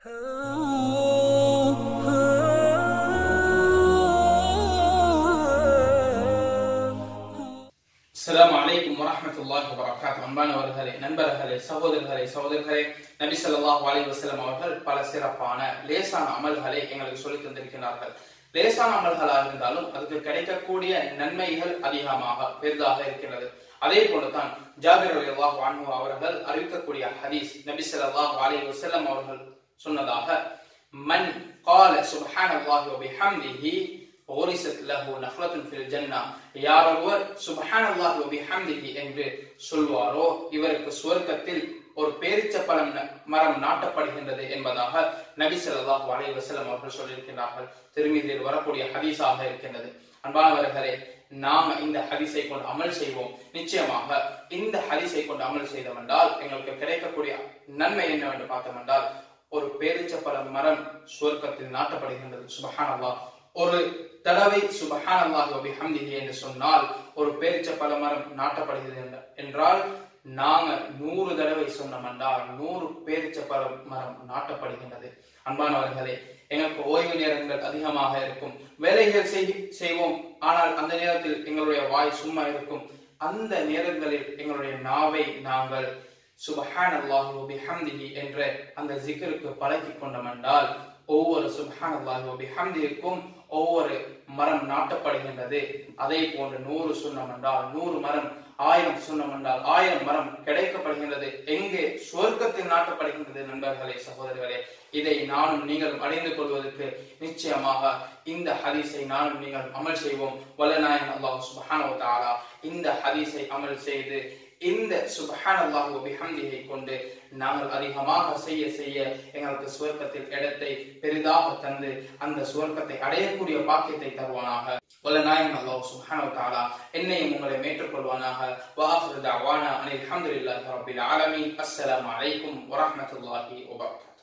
அஸ்ஸலாமு அலைக்கும் வரஹ்மத்துல்லாஹி வபரகாத்துஹு அன்பானவர்களே நண்பர்களே சகோதரர்களே சகோதரர்களே நபி ஸல்லல்லாஹு அலைஹி வஸல்லம் அவர்கள் பல சிறப்பான லேசான அமல்களை எங்களுக்கு சொல்லித் தந்திருக்கிறார்கள் லேசான அமல்களாக இருந்தாலும் அதுக்கு கிடைக்கக்கூடிய நன்மைகள் அதிகமாக பெரிதாக இருக்கிறது அதே போலதான் ஜாபிர் ரலியல்லாஹு அன்ஹு அவர்கள் அறிவிக்கக்கூடிய ஹதீஸ் நபி ஸல்லல்லாஹு அலைஹி வஸல்லம் அவர்கள் சொன்னதாக மன் قال سبحان الله وبحمده ஓரிசத் லஹு நஹ்லத்துன் ஃபில் ஜன்னா யார் ஒருவர் சுப்ஹானல்லாஹி வ பிஹம்திஹி என்று சொல்வாரோ இவருக்கு சுவர்க்கத்தில் ஒரு பேரிச்சப்பழம் ந- மரம் நாட்டப்படுகின்றது என்பதாக நபி ஸல்லல்லாஹு அலைஹி வஸல்லம் அவர்கள் சொல்லியிருக்கிறார்கள் திருமீதியில் வரக்கூடிய ஹதீஸாக இருக்கின்றது அன்பானவர்களே நாம இந்த ஹதீஸை கொண்டு அமல் செய்வோம் நிச்சயமாக இந்த ஹதீஸை கொண்டு அமல் செய்தோம் என்றால் எங்களுக்கு கிடைக்கக்கூடிய நன்மை என்னவென்று பார்த்தோம் என்றால் ஒரு பேரிச்சப்பழ மரம் சுவர்க்கத்தில் நாட்டப்படுகின்றது சுபஹானல்லாஹ் ஒரு தடவை சுபஹானல்லாஹி வ பிஹம்திஹி என்று சொன்னால் ஒரு பேரிச்சப்பழ மரம் நாட்டப்படுகிறது என்ற- என்றால் நாங்க நூறு தடவை சொன்னோம் என்றால் நூறு பேரிச்சப்பழ மரம் நாட்டப்படுகின்றது அன்பானவர்களே எங்களுக்கு ஓய்வு நேரங்கள் அதிகமாக இருக்கும் வேலைகள் செய்- செய்வோம் ஆனால் அந்த நேரத்தில் எங்களுடைய வாய் சும்மா இருக்கும் அந்த நேரங்களில் எங்களுடைய நாவை நாங்கள் சுபஹானல்லாஹி வ பிஹம்திஹி என்ற அந்த ஜிக்ருக்கு பழகி கொண்டோம் என்றால் ஒவ்வொரு சுபஹானல்லாஹி வ பிஹம்திற்கும் ஒவ்வொரு மரம் நாட்டப்படுகின்றது அதே போன்று நூறு சொன்னோம் என்றால் நூறு மரம் ஆயிரம் சொன்னோம் என்றால் ஆயிரம் மரம் கிடைக்கப்படுகின்றது எங்கே சுவர்க்கத்தில் நாட்டப்படுகின்றது நண்பர்களே சகோதரர்களே இதை நானும் நீங்களும் அடைந்து கொள்வதற்கு நிச்சயமாக இந்த ஹதீஸை நானும் நீங்கள் அமல் செய்வோம் வல்லநாயன் அல்லாஹ் சுப்ஹானஹு வ தஆலா இந்த ஹதீஸை அமல் செய்து இந்த சுபஹான் அல்லாஹு பிஹம்தியை கொண்டு நாங்கள் அதிகமாக செய்ய செய்ய எங்களுக்கு சுவர்க்கத்தில் இடத்தை பெரிதாக தந்து அந்த சுவர்க்கத்தை அடையக்கூடிய பாக்கியத்தை தருவானாக வல்ல நாயகன் அல்லாஹ் சுப்ஹானஹு வ தஆலா என்னையும் உங்களை ஏற்றுக்கொள்வானாக வாஹிரு தஅவானா அனில் ஹம்துலில்லாஹி ரப்பில் ஆலமீன் அஸ்ஸலாமு அலைக்கும் வரஹ்மத்துல்லாஹி வபரகாத்துஹு